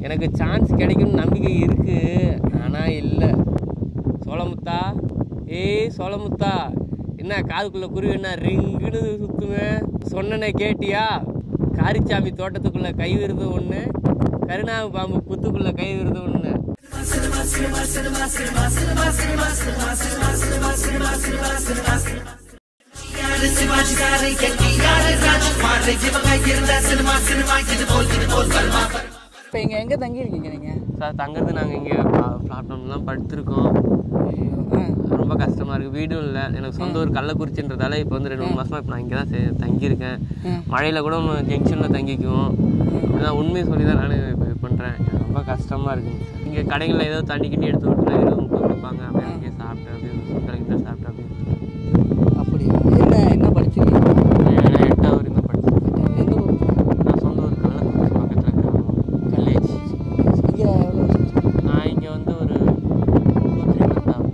எனக்கு சான்ஸ் கிடைக்கும்னு நம்பிக்கை இருக்கு ஆனால் இல்லை சோளமுத்தா ஏய் சோளமுத்தா என்ன காதுக்குள்ள குருவி என்ன ரிங்குன்னு சுத்துவேன் சொன்னனே கேட்டியா காரிச்சாமி தோட்டத்துக்குள்ள கை விருது ஒன்று கருணாவு பாம்பு புத்துக்குள்ள கை விருது ஒன்று இப்போ இங்கே எங்கே தங்கியிருக்கீங்க நீங்கள் சார் தங்குறது நாங்கள் இங்கே பிளாட்ஃபார்ம்லாம் படுத்திருக்கோம் ரொம்ப கஷ்டமாக இருக்குது வீடும் இல்லை எனக்கு சொந்த ஊர் கள்ளக்குறிச்சின்றதால இப்போ வந்து ரெண்டு மூணு மாதமாக இப்போ நான் இங்கே தான் சே- தங்கியிருக்கேன் மழையில் கூட ஜங்ஷனில் தங்கிக்குவோம் அப்படிதான் உண்மையை சொல்லி தான் நான் இப்போ இது பண்ணுறேன் ரொம்ப கஷ்டமாக இருக்குங்க சார் இங்கே கடைகளில் ஏதோ தண்ணி கிண்டி எடுத்து விட்டுனா இருபது முப்பது கொடுப்பாங்க அப்படியே அங்கேயே சாப்பிட்டு அப்படியே சுத்தலைக்கு சாப்பிட்டு அப்படியே அப்படியா என்ன என்ன படிச்சிருக்கீங்க நான் எட்டாவது வரைக்கும் தான் படிச்சேன் எந்த ஊர் நான் சொந்த ஊர் கள்ளக்குறிச்சி பக்கத்தில் இருக்கிற வில்லேஜ் இங்கே எவ்வளோ நான் இங்கே வந்து ஒரு டூ த்ரீ மந்த் ஆகும்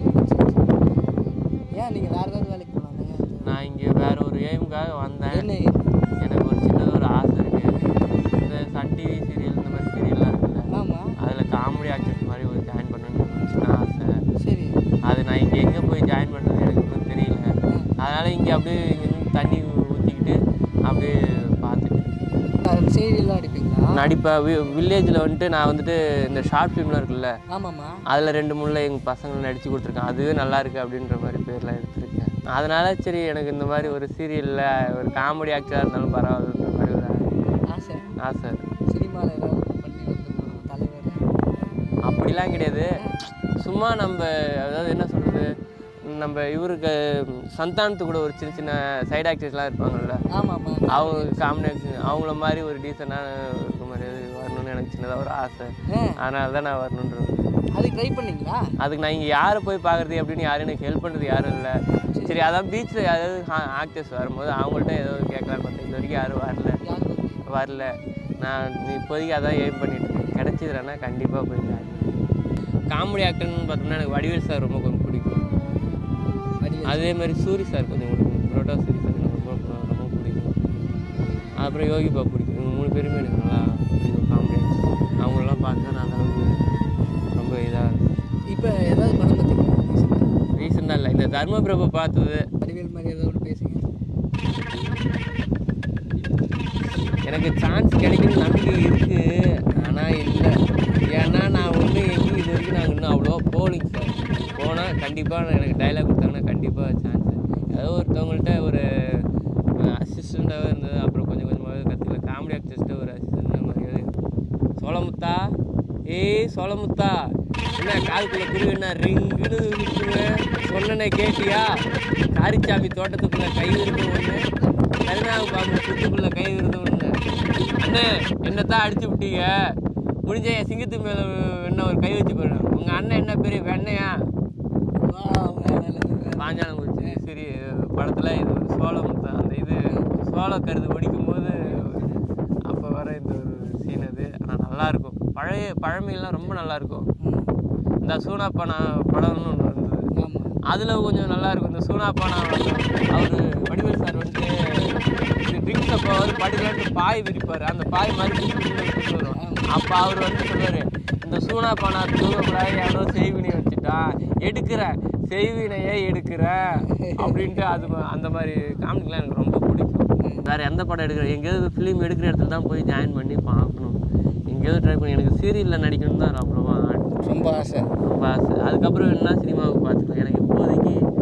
ஏன் நீங்கள் வேறு ஏதாவது வேலைக்கு போகலாம் நான் இங்கே வேற ஒரு எய்முக்காக வந்தேன் என்ன எனக்கு ஒரு சின்னது ஒரு ஆசை இருக்கு இந்த சன் டிவி சீரியல் இந்த மாதிரி சீரியல்லாம் இருக்குல்ல ஆமாம் அதில் காமெடி ஆக்டர்ஸ் மாதிரி ஒரு ஜாயின் பண்ணணும்னு ஒரு சின்ன ஆசை சரி அது நான் இங்கே எங்கே போய் ஜாயின் பண்ணுறது எனக்கு இன்னும் தெரியல அதனால் இங்கே அப்படியே இங்கேருந்து தண்ணி ஊற்றிக்கிட்டு அப்படியே பார்த்துட்டு செய்தியெல்லாம் அடிப்பீங்களா நடிப்பேன் வில்லேஜில் வந்துட்டு நான் வந்துட்டு இந்த ஷார்ட் ஃபிலிம்லாம் இருக்குல்ல ஆமாம்மா அதில் ரெண்டு முள்ள எங்கள் பசங்களை நடித்து கொடுத்துருக்கேன் அதுவே நல்லா இருக்கு அப்படின்ற மாதிரி பேர்லாம் எடுத்திருக்கேன் அதனால சரி எனக்கு இந்த மாதிரி ஒரு சீரியலில் ஒரு காமெடி ஆக்டராக இருந்தாலும் பரவாயில்லன்ற மாதிரி ஒரு ஆசை ஆசை சினிமாவில் ஏதாவது பண்ணி வந்துடணும் தலைவர் அப்படிலாம் கிடையாது சும்மா நம்ம அதாவது என்ன சொல்கிறது நம்ம இவருக்கு சந்தானத்து கூட ஒரு சின்ன சின்ன சைடு ஆக்டர்ஸ்லாம் இருப்பாங்கல்ல ஆமாம்மா அவங்க காம்பினேஷன் அவங்கள மாதிரி ஒரு டீசெண்டான இருக்க மாதிரி வரணும்னு எனக்கு சின்னதாக ஒரு ஆசை ஆ அதனால தான் நான் வரணுன்றது அது ட்ரை பண்ணீங்களா அதுக்கு நான் இங்கே யாரை போய் பார்க்குறது அப்படின்னு யாரும் எனக்கு ஹெல்ப் பண்ணுறது யாரும் இல்லை சரி அதான் பீச்சில் யாராவது ஆக்டர்ஸ் வரும்போது அவங்கள்ட்ட ஏதோ கேட்கலான்னு பார்த்தேன் இது வரைக்கும் யாரும் வரல யாருக்கு வரல நான் இப்போதைக்கு அதான் எய்ம் பண்ணிட்டு இருக்கேன் கிடச்சிதுறேன்னா கண்டிப்பாக போய் join பண்ணுவேன். காமெடி ஆக்டர்னு பார்த்தோம்னா எனக்கு வடிவேல் சார் ரொம்ப கொஞ்சம் பிடிக்கும் வடிவேல். அதே மாதிரி சூரி சார் கொஞ்சம் பிடிக்கும் புரோட்டா சூரி சார் எனக்கு ரொம்ப ரொம்ப பிடிக்கும் அப்புறம் யோகி பாபு பிடிக்கும் இவங்க மூணு பேருமே எனக்கு நல்லா பிடிக்கும் காமெடி ஆக்டர்ஸ் அவங்களெல்லாம் பார்த்து தான் நான் அந்த அளவுக்கு ரொம்ப இதாக இப்போ ஏதாவது படம் பார்த்தீங்களா ரீசெண்டாக இல்லை இந்த தர்ம பிரபு பார்த்தது வடிவேல் மாதிரி ஏதாவது ஒன்று பேசுங்க எனக்கு சான்ஸ் கிடைக்கும்னு நம்பிக்கை இருக்கு ஆனால் இல்லை ஏன்னா நான் ஒன்று எங்கேயும் இது வரைக்கும் நாங்கள் இன்னும் அவ்வளோவா போகலிங்க சார் போனால் கண்டிப்பாக எனக்கு டைலாக் கொடுத்தாங்கன்னா கண்டிப்பாக சான்ஸ் ஏதோ ஒருத்தவங்கள்ட்ட ஒரு அசிஸ்டண்ட்டாகவே இருந்தது அப்புறம் கொஞ்சம் கொஞ்சமாக கற்றுக்கலாம் காமெடி ஆக்டர்ஸ்ட்டு ஒரு அசிஸ்டண்ட் மாதிரி சோளமுத்தா ஏய் சோளமுத்தா என்ன காதுக்குள்ள குருவி என்ன ரிங்குன்னு சுத்துவேன் சொன்னனே கேட்டியா காரிச்சாமி தோட்டத்துக்குள்ள கை விருது ஒன்று கருணாவு பாம்பு புத்துக்குள்ள கை விருது ஒன்று அண்ணே என்னத்தான் அடிச்சு விட்டீங்க முடிஞ்ச என் சிங்கத்து மேலே என்ன ஒரு கை வச்சு போயிடும் உங்கள் அண்ணன் என்ன பெரிய வெண்ணையா பாஞ்சாலங்குறிச்சி சரி படத்தில் இது ஒரு சோளமுத்தா அந்த இது சோள கருது ஒடிக்கும் போது அப்போ வர இந்த ஒரு சீன் அது ஆனால் நல்லாயிருக்கும் பழைய பழமையெல்லாம் ரொம்ப நல்லாயிருக்கும் இந்த சூனாப்பானா படம்னு ஒன்று இருந்தது ஆமாம் அதில் கொஞ்சம் நல்லா இருக்கும் இந்த சூனாப்பானா அவர் வடிவேல் சார் வந்துட்டு ட்ரிங்க்ஸ் அப்போ அவர் படிக்கலான்ட்டு பாய் விரிப்பார் அந்த பாய் மாதிரி தூக்கி உள்ள தூக்கி வரும் அப்போ அவர் வந்து சொல்லுவார் இந்த சூனாப்பானா தூக்கக்கூடாது யாரோ செய்வினை வச்சுட்டான் எடுக்கிறேன் செய்வினையே எடுக்கிறேன் அப்படின்ட்டு அது ம- அந்த மாதிரி காமெடிலாம் எனக்கு ரொம்ப பிடிக்கும் வேறு எந்த படம் எடுக்கிற எங்கேயாவது ஃபிலிம் எடுக்கிற இடத்துல தான் போய் ஜாயின் பண்ணி பார்க்கணும் எங்கேயாவது ட்ரை பண்ணி எனக்கு சீரியலில் நடிக்கணும் தான் அவ்வளோவா ரொம்ப ஆசை ரொம்ப ஆசை அதுக்கப்புறம் என்ன சினிமாவுக்கு பார்த்துக்கலாம் எனக்கு இப்போதைக்கு